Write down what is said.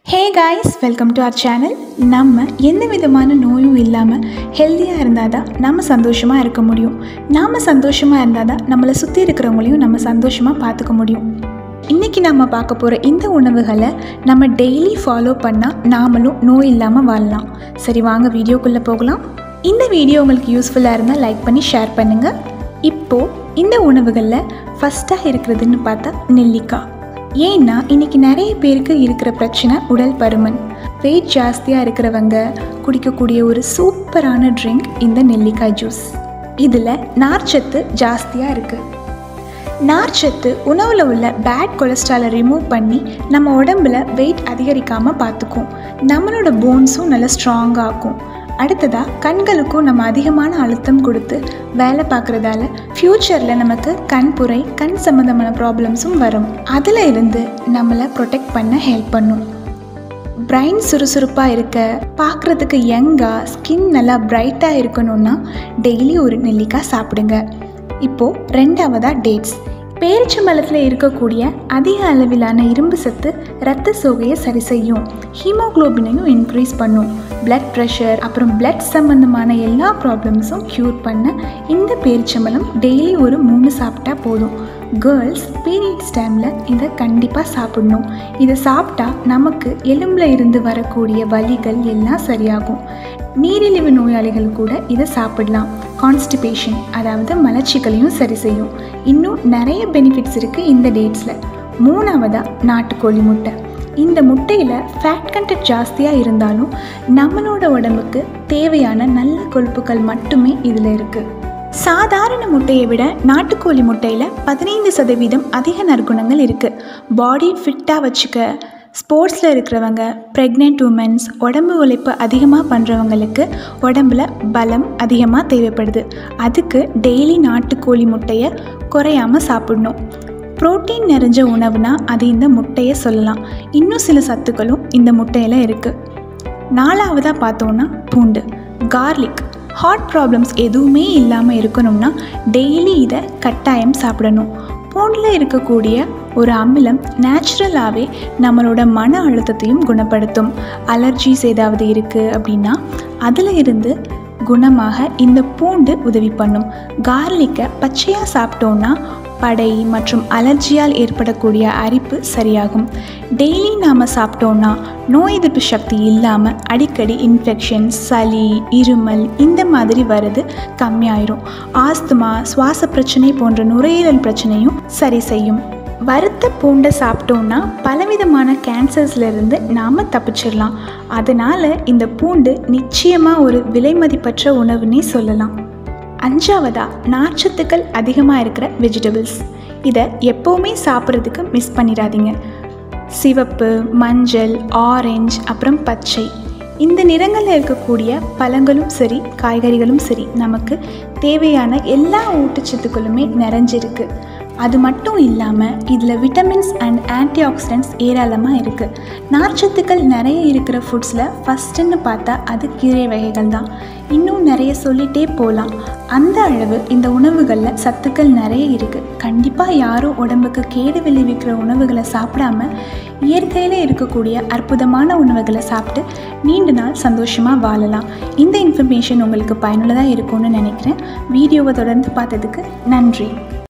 hey guys welcome to our channel நம்ம எந்த விதமான நோயும் இல்லாமல் ஹெல்த்தியாக இருந்தால் தான் நம்ம சந்தோஷமாக இருக்க முடியும் நாம் சந்தோஷமாக இருந்தால் தான் நம்மளை சுற்றி இருக்கிறவங்களையும் நம்ம சந்தோஷமாக பார்த்துக்க முடியும் இன்றைக்கி நம்ம பார்க்க போகிற இந்த உணவுகளை நம்ம டெய்லி ஃபாலோ பண்ணால் நாமளும் நோய் இல்லாமல் வாழலாம் சரி வாங்க வீடியோக்குள்ளே போகலாம் இந்த வீடியோ உங்களுக்கு யூஸ்ஃபுல்லாக இருந்தால் லைக் பண்ணி ஷேர் பண்ணுங்கள் இப்போது இந்த உணவுகளில் ஃபஸ்ட்டாக இருக்கிறதுன்னு பார்த்தா நெல்லிக்காய் ஏன்னா இன்னைக்கு நிறைய பேருக்கு இருக்கிற பிரச்சனை உடல் பருமன் வெயிட் ஜாஸ்தியாக இருக்கிறவங்க குடிக்கக்கூடிய ஒரு சூப்பரான ட்ரிங்க் இந்த நெல்லிக்காய் ஜூஸ் இதில் நார்ச்சத்து ஜாஸ்தியாக இருக்குது நார்ச்சத்து உணவில் உள்ள பேட் கொலஸ்ட்ராலை ரிமூவ் பண்ணி நம்ம உடம்புல வெயிட் அதிகரிக்காமல் பார்த்துக்கும் நம்மளோட போன்ஸும் நல்லா ஸ்ட்ராங்காக ஆக்கும் அடுத்ததாக கண்களுக்கும் நம்ம அதிகமான அழுத்தம் கொடுத்து வேலை பார்க்குறதால ஃப்யூச்சரில் நமக்கு கண் புரை கண் சம்மந்தமான ப்ராப்ளம்ஸும் வரும் அதில் இருந்து நம்மளை ப்ரொடெக்ட் பண்ண ஹெல்ப் பண்ணும் பிரைன் சுறுசுறுப்பாக இருக்க பார்க்குறதுக்கு யங்காக ஸ்கின் நல்லா பிரைட்டாக இருக்கணும்னா டெய்லி ஒரு நெல்லிக்காய் சாப்பிடுங்க இப்போது ரெண்டாவதாக டேட்ஸ் பேரிச்சம்பழத்தில் இருக்கக்கூடிய அதிக அளவிலான இரும்பு சத்து இரத்த சோகையை சரி செய்யும் ஹீமோக்ளோபினையும் இன்க்ரீஸ் பண்ணும் பிளட் ப்ரெஷர் அப்புறம் பிளட் சம்மந்தமான எல்லா ப்ராப்ளம்ஸும் க்யூர் பண்ண இந்த பேரிச்சம்பழம் டெய்லி ஒரு மூணு சாப்பிட்டா போதும் கேர்ள்ஸ் பீரியட்ஸ் டைமில் இதை கண்டிப்பாக சாப்பிடணும் இதை சாப்பிட்டா நமக்கு எலும்பில் இருந்து வரக்கூடிய வலிகள் எல்லாம் சரியாகும் நீரிழிவு நோயாளிகள் கூட இதை சாப்பிடலாம் கான்ஸ்டிபேஷன் அதாவது மலச்சிக்கலையும் சரி செய்யும் இன்னும் நிறைய பெனிஃபிட்ஸ் இருக்குது இந்த டேட்ஸில் மூணாவதாக நாட்டுக்கோழி முட்டை இந்த முட்டையில் ஃபேட் கண்டென்ட் ஜாஸ்தியாக இருந்தாலும் நம்மளோட உடம்புக்கு தேவையான நல்ல கொழுப்புகள் மட்டுமே இதில் இருக்குது சாதாரண முட்டையை விட நாட்டுக்கோழி முட்டையில் பதினைந்து சதவீதம் அதிக நற்குணங்கள் இருக்குது பாடி ஃபிட்டாக வச்சுக்க ஸ்போர்ட்ஸில் இருக்கிறவங்க ப்ரெக்னென்ட் உமன்ஸ் உடம்பு உழைப்பு அதிகமாக பண்ணுறவங்களுக்கு உடம்புல பலம் அதிகமாக தேவைப்படுது அதுக்கு டெய்லி நாட்டுக்கோழி முட்டையை குறையாமல் சாப்பிடணும் புரோட்டீன் நிறைஞ்ச உணவுனா அது இந்த முட்டையை சொல்லலாம் இன்னும் சில சத்துக்களும் இந்த முட்டையில் இருக்குது நாலாவதாக பார்த்தோன்னா பூண்டு கார்லிக் ஹார்ட் ப்ராப்ளம்ஸ் எதுவுமே இல்லாமல் இருக்கணும்னா டெய்லி இதை கட்டாயம் சாப்பிடணும் பூண்டில் இருக்கக்கூடிய ஒரு அமிலம் நேச்சுரலாகவே நம்மளோட மன அழுத்தத்தையும் குணப்படுத்தும் அலர்ஜிஸ் ஏதாவது இருக்குது அப்படின்னா அதில் இருந்து குணமாக இந்த பூண்டு உதவி பண்ணும் கார்லிக்கை பச்சையாக சாப்பிட்டோன்னா படை மற்றும் அலர்ஜியால் ஏற்படக்கூடிய அரிப்பு சரியாகும் டெய்லி நாம் சாப்பிட்டோன்னா நோய் எதிர்ப்பு சக்தி இல்லாமல் அடிக்கடி இன்ஃபெக்ஷன் சளி இருமல் இந்த மாதிரி வர்றது கம்மியாயிரும் ஆஸ்துமா சுவாச பிரச்சனை போன்ற நுரையீரல் பிரச்சனையும் சரி செய்யும் வறுத்த பூண்டை சாப்பிட்டோன்னா பலவிதமான கேன்சர்ஸ்லேருந்து நாம் தப்பிச்சிடலாம் அதனால் இந்த பூண்டு நிச்சயமாக ஒரு விலைமதிப்பற்ற உணவுன்னே சொல்லலாம் அஞ்சாவதா நார்ச்சத்துக்கள் அதிகமாக இருக்கிற வெஜிடபிள்ஸ் இதை எப்போவுமே சாப்பிட்றதுக்கு மிஸ் பண்ணிடாதீங்க சிவப்பு மஞ்சள் ஆரஞ்சு அப்புறம் பச்சை இந்த நிறங்களில் இருக்கக்கூடிய பழங்களும் சரி காய்கறிகளும் சரி நமக்கு தேவையான எல்லா ஊட்டச்சத்துக்களுமே நிறைஞ்சிருக்கு அது மட்டும் இல்லாமல் இதில் விட்டமின்ஸ் அண்ட் ஆன்டி ஆக்சிடென்ட்ஸ் ஏராளமாக இருக்குது நார்ச்சத்துக்கள் நிறைய இருக்கிற ஃபுட்ஸில் ஃபஸ்ட்டுன்னு பார்த்தா அது கீரை வகைகள் தான் இன்னும் நிறைய சொல்லிகிட்டே போகலாம் அந்த அளவு இந்த உணவுகளில் சத்துக்கள் நிறைய இருக்குது கண்டிப்பாக யாரும் உடம்புக்கு கேடு விளைவிக்கிற உணவுகளை சாப்பிடாம இயற்கையில் இருக்கக்கூடிய அற்புதமான உணவுகளை சாப்பிட்டு நீண்ட நாள் சந்தோஷமாக வாழலாம் இந்த இன்ஃபர்மேஷன் உங்களுக்கு பயனுள்ளதாக இருக்கும்னு நினைக்கிறேன் வீடியோவை தொடர்ந்து பார்த்ததுக்கு நன்றி